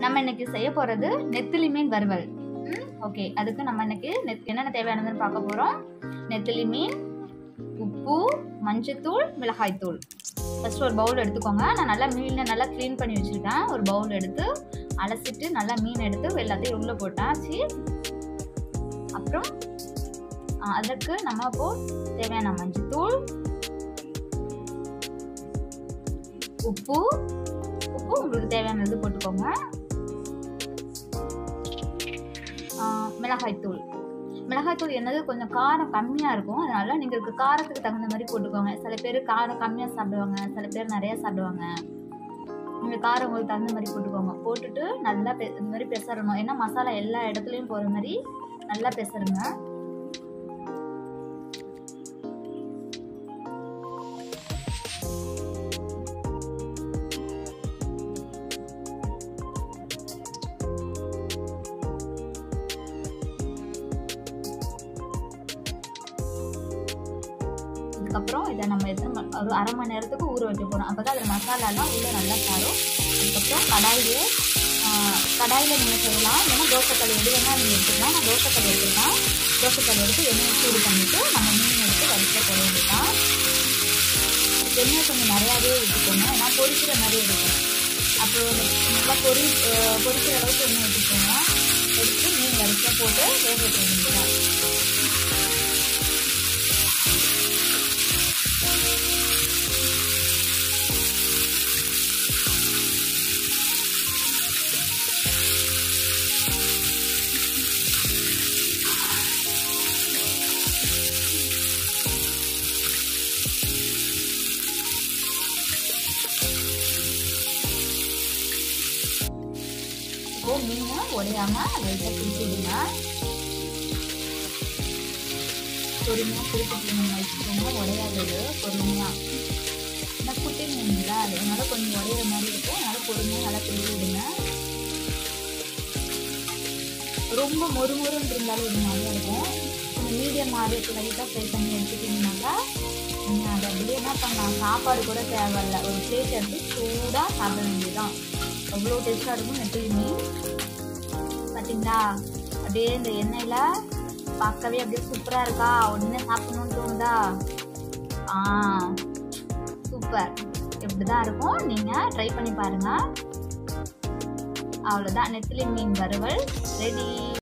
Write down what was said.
நம்ம இன்னைக்கு செய்ய போகிறது நெத்திலி மீன் வறுவல் ஓகே அதுக்கு நம்ம இன்னைக்கு நெத் என்னென்ன தேவையானதுன்னு பார்க்க போகிறோம் நெத்திலி மீன் உப்பு மஞ்சத்தூள் மிளகாய்த்தூள் ஃபஸ்ட்டு ஒரு பவுல் எடுத்துக்கோங்க நான் நல்லா மீனை நல்லா க்ளீன் பண்ணி வச்சுருக்கேன் ஒரு பவுல் எடுத்து அலசிட்டு நல்லா மீன் எடுத்து எல்லாத்தையும் உள்ளே போட்டாச்சு அப்புறம் ஆ, அதற்கு நம்ம இப்போ தேவையான மஞ்சத்தூள் உப்பு உப்பு உங்களுக்கு தேவையானது போட்டுக்கோங்க ஆ, மிளகாய்த்தூள் மிளகாய்த்தூள் என்னது கொஞ்சம் காரம் கம்மியாக இருக்கும் அதனால நீங்கள் இருக்க காரத்துக்கு தகுந்த மாதிரி போட்டுக்கோங்க சில பேர் காரம் கம்மியாக சாப்பிடுவாங்க சில பேர் நிறையா சாப்பிடுவாங்க நீங்கள் காரம் உங்களுக்கு தகுந்த மாதிரி போட்டுக்கோங்க போட்டுட்டு நல்லா பெ இந்த மாதிரி பெசரணும் ஏன்னா மசாலா எல்லா இடத்துலையும் போகிற மாதிரி நல்லா பெசருங்க அதுக்கப்புறம் இதை நம்ம எத்தனை மணி- ஒரு அரை மணி நேரத்துக்கு ஊற வைக்க போகிறோம் அப்போ தான் அதில் மசாலாலாம் உள்ளே நல்லா சாரும் அதுக்கப்புறம் கடாயிலே கடாயில் நீங்கள் செய்யலாம் ஏன்னா தோசைக்கல் எது வேணால் நீங்கள் எடுத்துக்கலாம் நான் தோசைக்கல் எடுத்துக்கலாம் தோசைக்கல் எடுத்து எண்ணெயை சூடு பண்ணிவிட்டு நம்ம மீன் எடுத்து வறுக்க போட வேண்டியதான் எண்ணெய் கொஞ்சம் நிறையாவே ஊற்றிக்கோங்க ஏன்னா பொரிக்கிற மாதிரி எடுக்கும் அப்புறம் நல்லா பொரி அஹ் பொரிக்கிற அளவுக்கு எண்ணெய் ஊற்றிக்கோங்க எடுத்து மீன் வறுக்க போட்டு வேக வைக்க வேண்டியதான் இப்போ மீனை உடையாம லைட்டாக பிடிச்சி விடுங்க பொறுமையாக திருப்பி மீன் வச்சுக்கோங்க உடையாதது பொறுமையாக ஏன்னா குட்டி மீன்ல அதனால கொஞ்சம் உடையிற மாதிரி இருக்கும் அதனால பொறுமையாக நல்லா பிடிச்சி விடுங்க ரொம்ப மொறு மொறுன்னு இருந்தாலும் ஒரு மாதிரியா இருக்கும் கொஞ்சம் மீடியம் மாதிரி லைட்டாக ஃப்ரை பண்ணி எடுத்துக்கிட்டீங்கன்னாக்கா நீங்கள் அதை அப்படியே என்ன பண்ணலாம் சாப்பாடு கூட தேவையில்ல ஒரு பிளேட் எடுத்து சூடாக சாப்பிட வேண்டியதுதான் அவ்வளோ டேஸ்ட்டாக இருக்கும் நெத்திலி மீன் பார்த்தீங்களா அப்படியே இந்த எண்ணெயில் பார்க்கவே அப்படியே சூப்பராக இருக்கா உடனே சாப்பிடணும்னு தோணுதா ஆ சூப்பர் இப்படி தான் இருக்கும் நீங்கள் ட்ரை பண்ணி பாருங்கள் அவ்வளோதான் நெத்திலி மீன் வறுவல் ரெடி